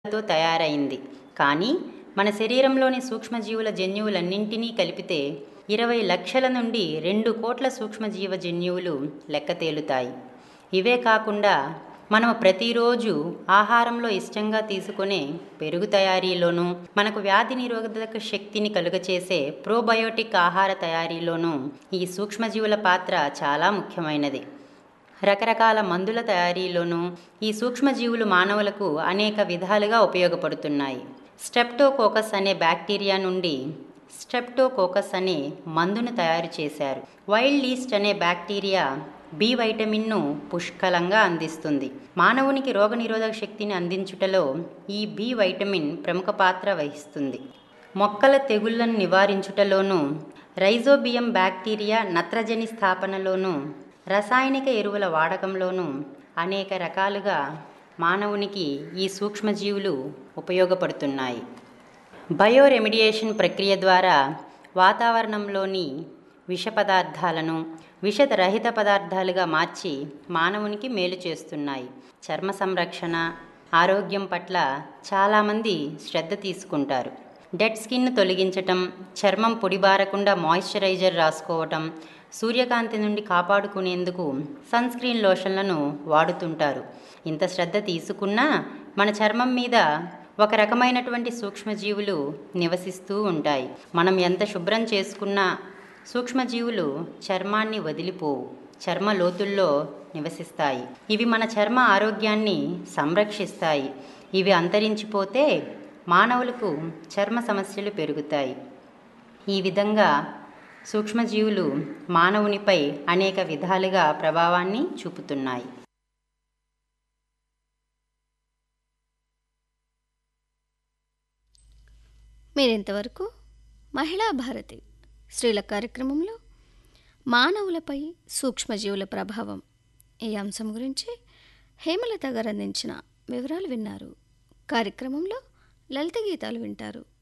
తో తయారైంది కానీ మన శరీరంలోని సూక్ష్మజీవుల జన్యువులన్నింటినీ కలిపితే ఇరవై లక్షల నుండి రెండు కోట్ల సూక్ష్మజీవ జన్యువులు లెక్క తేలుతాయి ఇవే కాకుండా మనం ప్రతిరోజు ఆహారంలో ఇష్టంగా తీసుకునే పెరుగు తయారీలోనూ మనకు వ్యాధి నిరోధక శక్తిని కలుగచేసే ప్రోబయోటిక్ ఆహార తయారీలోనూ ఈ సూక్ష్మజీవుల పాత్ర చాలా ముఖ్యమైనది రకరకాల మందుల తయారీలోనూ ఈ సూక్ష్మజీవులు మానవులకు అనేక విధాలుగా ఉపయోగపడుతున్నాయి స్ట్రెప్టోకోకస్ అనే బ్యాక్టీరియా నుండి స్ట్రెప్టోకోకస్ అనే మందును తయారు చేశారు వైల్డ్ లీస్ట్ అనే బ్యాక్టీరియా బి వైటమిన్ను పుష్కలంగా అందిస్తుంది మానవునికి రోగనిరోధక శక్తిని అందించుటలో ఈ బి వైటమిన్ ప్రముఖ పాత్ర వహిస్తుంది మొక్కల తెగుళ్లను నివారించుటలోనూ రైజోబియం బ్యాక్టీరియా నత్రజని స్థాపనలోనూ రసాయనిక ఎరువుల వాడకంలోనూ అనేక రకాలుగా మానవునికి ఈ సూక్ష్మజీవులు ఉపయోగపడుతున్నాయి బయో రెమిడియేషన్ ప్రక్రియ ద్వారా వాతావరణంలోని విష పదార్థాలను విషరహిత పదార్థాలుగా మార్చి మానవునికి మేలు చేస్తున్నాయి చర్మ సంరక్షణ ఆరోగ్యం పట్ల చాలామంది శ్రద్ధ తీసుకుంటారు డెడ్ స్కిన్ తొలగించటం చర్మం పొడిబారకుండా మాయిశ్చరైజర్ రాసుకోవటం సూర్యకాంతి నుండి కాపాడుకునేందుకు సన్ స్క్రీన్ లోషన్లను వాడుతుంటారు ఇంత శ్రద్ధ తీసుకున్నా మన చర్మం మీద ఒక రకమైనటువంటి సూక్ష్మజీవులు నివసిస్తూ ఉంటాయి మనం ఎంత శుభ్రం చేసుకున్నా సూక్ష్మజీవులు చర్మాన్ని వదిలిపోవు చర్మ లోతుల్లో నివసిస్తాయి ఇవి మన చర్మ ఆరోగ్యాన్ని సంరక్షిస్తాయి ఇవి అంతరించిపోతే మానవులకు చర్మ సమస్యలు పెరుగుతాయి ఈ విధంగా సూక్ష్మజీవులు మానవునిపై అనేక విధాలుగా ప్రభావాన్ని చూపుతున్నాయి మీరింతవరకు మహిళా భారతి స్త్రీల కార్యక్రమంలో మానవులపై సూక్ష్మజీవుల ప్రభావం ఈ అంశం గురించి హేమలత గారు అందించిన వివరాలు విన్నారు కార్యక్రమంలో లలిత గీతాలు వింటారు